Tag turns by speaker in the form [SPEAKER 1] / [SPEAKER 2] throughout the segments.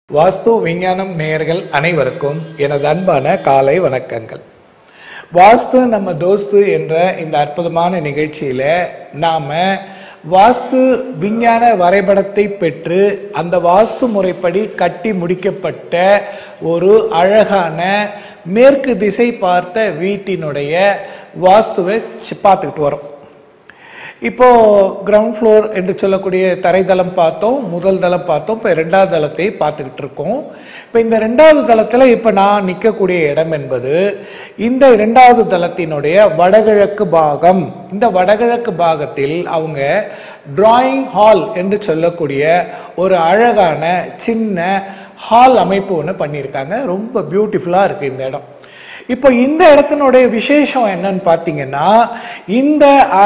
[SPEAKER 1] வாஸ்து விஞ்ஞானம் நேயர்கள் அனைவருக்கும் எனது அன்பான காலை வணக்கங்கள் வாஸ்து நம்ம தோஸ்து என்ற இந்த அற்புதமான நிகழ்ச்சியில நாம வாஸ்து விஞ்ஞான வரைபடத்தை பெற்று அந்த வாஸ்து முறைப்படி கட்டி முடிக்கப்பட்ட ஒரு அழகான மேற்கு திசை பார்த்த வீட்டினுடைய வாஸ்துவை சி- பார்த்துக்கிட்டு வரோம் இப்போ கிரவுண்ட் ஃப்ளோர் என்று சொல்லக்கூடிய தரைதளம் பார்த்தோம் முதல் தளம் பார்த்தோம் இப்போ ரெண்டாவது தளத்தை பார்த்துக்கிட்டு இருக்கோம் இப்போ இந்த ரெண்டாவது தளத்தில் இப்போ நான் நிற்கக்கூடிய இடம் என்பது இந்த இரண்டாவது தளத்தினுடைய வடகிழக்கு பாகம் இந்த வடகிழக்கு பாகத்தில் அவங்க டிராயிங் ஹால் என்று சொல்லக்கூடிய ஒரு அழகான சின்ன ஹால் அமைப்பு ஒன்று பண்ணியிருக்காங்க ரொம்ப பியூட்டிஃபுல்லாக இருக்குது இந்த இடம் இப்போ இந்த இடத்தினுடைய விசேஷம் என்னன்னு பார்த்தீங்கன்னா இந்த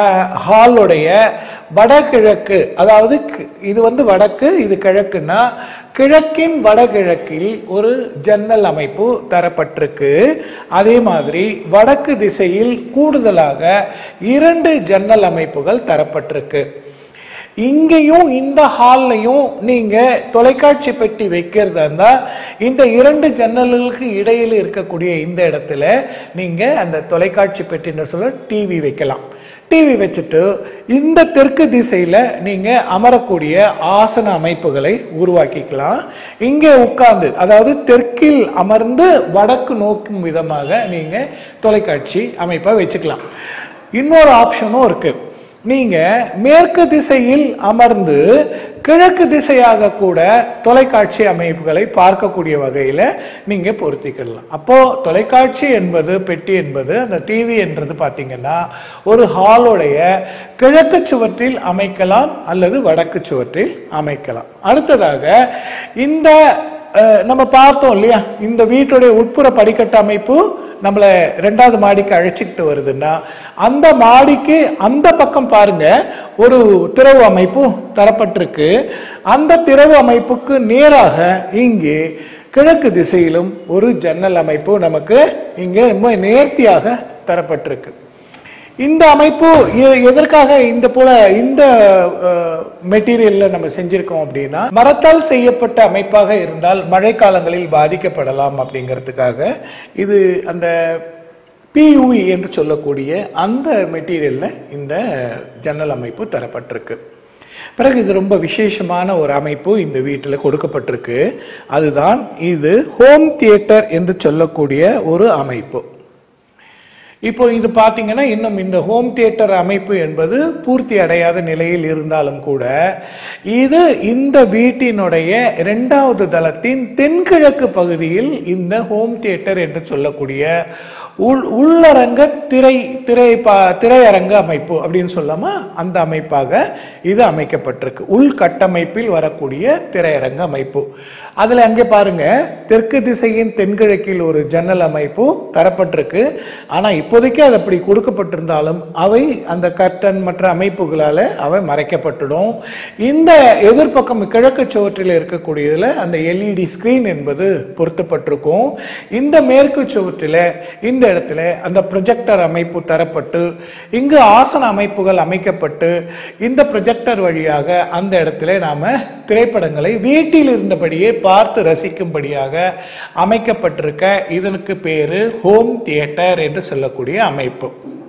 [SPEAKER 1] ஹாலுடைய வடகிழக்கு அதாவது கி- இது வந்து வடக்கு இது கிழக்குன்னா கிழக்கின் வடகிழக்கில் ஒரு ஜன்னல் அமைப்பு தரப்பட்டிருக்கு அதே மாதிரி வடக்கு திசையில் கூடுதலாக இரண்டு ஜன்னல் அமைப்புகள் தரப்பட்டிருக்கு இங்கேயும் இந்த ஹால்லையும் நீங்க தொலைக்காட்சி பெட்டி வைக்கிறதா இருந்தா இந்த இரண்டு ஜன்னல்களுக்கு இடையில இருக்கக்கூடிய இந்த இடத்துல நீங்க அந்த தொலைக்காட்சி பெட்டின்னு சொல்ல டிவி வைக்கலாம் டிவி வச்சுட்டு இந்த தெற்கு திசையில நீங்க அமரக்கூடிய ஆசன அமைப்புகளை உருவாக்கிக்கலாம் இங்கே உட்கார்ந்து அதாவது தெற்கில் அமர்ந்து வடக்கு நோக்கும் விதமாக நீங்க தொலைக்காட்சி அமைப்பை வச்சுக்கலாம் இன்னொரு ஆப்ஷனும் இருக்கு நீங்க மேற்கு திசையில் அமர்ந்து கிழக்கு திசையாக கூட தொலைக்காட்சி அமைப்புகளை பார்க்கக்கூடிய வகையில நீங்க பொருத்திக்கலாம் அப்போ தொலைக்காட்சி என்பது பெட்டி என்பது அந்த டிவி என்றது பாத்தீங்கன்னா ஒரு ஹாலோடைய கிழக்கு சுவற்றில் அமைக்கலாம் அல்லது வடக்கு சுவற்றில் அமைக்கலாம் அடுத்ததாக இந்த அஹ், நம்ம பார்த்தோம் இல்லையா இந்த வீட்டுடைய உட்புற படிக்கட்டு அமைப்பு நம்மளை ரெண்டாவது மாடிக்கு அழைச்சிக்கிட்டு வருதுன்னா அந்த மாடிக்கு அந்த பக்கம் பாருங்க ஒரு திறவு அமைப்பு தரப்பட்டிருக்கு அந்த திறவு அமைப்புக்கு நேராக இங்கே கிழக்கு திசையிலும் ஒரு ஜன்னல் அமைப்பு நமக்கு இங்கே ரொம்ப நேர்த்தியாக தரப்பட்டிருக்கு இந்த அமைப்பு எ- எதற்காக இந்த போல இந்த மெட்டீரியல்ல நம்ம செஞ்சிருக்கோம் அப்படின்னா மரத்தால் செய்யப்பட்ட அமைப்பாக இருந்தால் மழைக்காலங்களில் பாதிக்கப்படலாம் அப்படிங்கிறதுக்காக இது அந்த பியூஇ என்று சொல்லக்கூடிய அந்த மெட்டீரியல்ல இந்த ஜன்னல் அமைப்பு தரப்பட்டிருக்கு பிறகு இது ரொம்ப விசேஷமான ஒரு அமைப்பு இந்த வீட்டில் கொடுக்கப்பட்டிருக்கு அதுதான் இது ஹோம் தியேட்டர் என்று சொல்லக்கூடிய ஒரு அமைப்பு இப்போ இது பார்த்தீங்கன்னா இன்னும் இந்த ஹோம் தியேட்டர் அமைப்பு என்பது பூர்த்தி அடையாத நிலையில் இருந்தாலும் கூட இது இந்த வீட்டினுடைய இரண்டாவது தளத்தின் தென்கிழக்கு பகுதியில் இந்த ஹோம் தியேட்டர் என்று சொல்லக்கூடிய உள் உள்ளரங்க திரை திரை பா- திரையரங்க அமைப்பு அப்படின்னு சொல்லாமா அந்த அமைப்பாக இது அமைக்கப்பட்டிருக்கு உள்கட்டமைப்பில் வரக்கூடிய திரையரங்க அமைப்பு அதுல அங்கே பாருங்க தெற்கு திசையின் தென்கிழக்கில் ஒரு ஜன்னல் அமைப்பு தரப்பட்டிருக்கு ஆனா இப்போதைக்கு அது அப்படி கொடுக்கப்பட்டிருந்தாலும் அவை அந்த கர்டன் மற்ற அமைப்புகளால அவை மறைக்கப்பட்டுடும் இந்த எதிர்ப்பக்கம் கிழக்கு சுவற்றில் இருக்கக்கூடியதுல அந்த எல்இடி ஸ்கிரீன் என்பது பொருத்தப்பட்டிருக்கும் இந்த மேற்கு சுவற்றில இந்த இடத்துல அந்த ப்ரொஜெக்டர் அமைப்பு தரப்பட்டு இங்கு ஆசன அமைப்புகள் அமைக்கப்பட்டு இந்த ப்ரொஜெக்டர் வழியாக அந்த இடத்துல நாம திரைப்படங்களை வீட்டில் இருந்தபடியே பார்த்து ரசிக்கும்படியாக அமைக்கப்பட்டிருக்க இதற்கு பேரு ஹோம் தியேட்டர் என்று சொல்லக்கூடிய அமைப்பு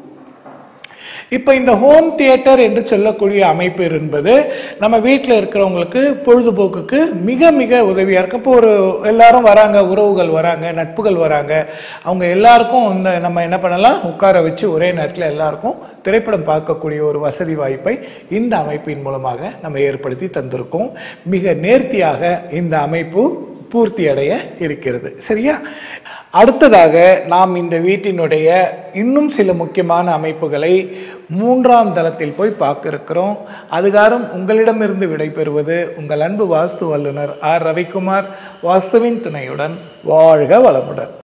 [SPEAKER 1] இப்போ இந்த ஹோம் தியேட்டர் என்று சொல்லக்கூடிய அமைப்பு என்பது நம்ம வீட்டில் இருக்கிறவங்களுக்கு பொழுதுபோக்குக்கு மிக மிக உதவியா இருக்கும் இப்போ ஒரு எல்லாரும் வராங்க உறவுகள் வராங்க நட்புகள் வராங்க அவங்க எல்லாருக்கும் இந்த நம்ம என்ன பண்ணலாம் உட்கார வச்சு ஒரே நேரத்தில் எல்லாருக்கும் திரைப்படம் பார்க்கக்கூடிய ஒரு வசதி வாய்ப்பை இந்த அமைப்பின் மூலமாக நம்ம ஏற்படுத்தி தந்திருக்கோம் மிக நேர்த்தியாக இந்த அமைப்பு பூர்த்தி அடைய இருக்கிறது சரியா அடுத்ததாக நாம் இந்த வீட்டினுடைய இன்னும் சில முக்கியமான அமைப்புகளை மூன்றாம் தளத்தில் போய் பார்க்க இருக்கிறோம் அதுகாரம் உங்களிடமிருந்து விடைபெறுவது உங்கள் அன்பு வாஸ்து வல்லுனர் ஆர் ரவிக்குமார் வாஸ்துவின் துணையுடன் வாழ்க வளமுடன்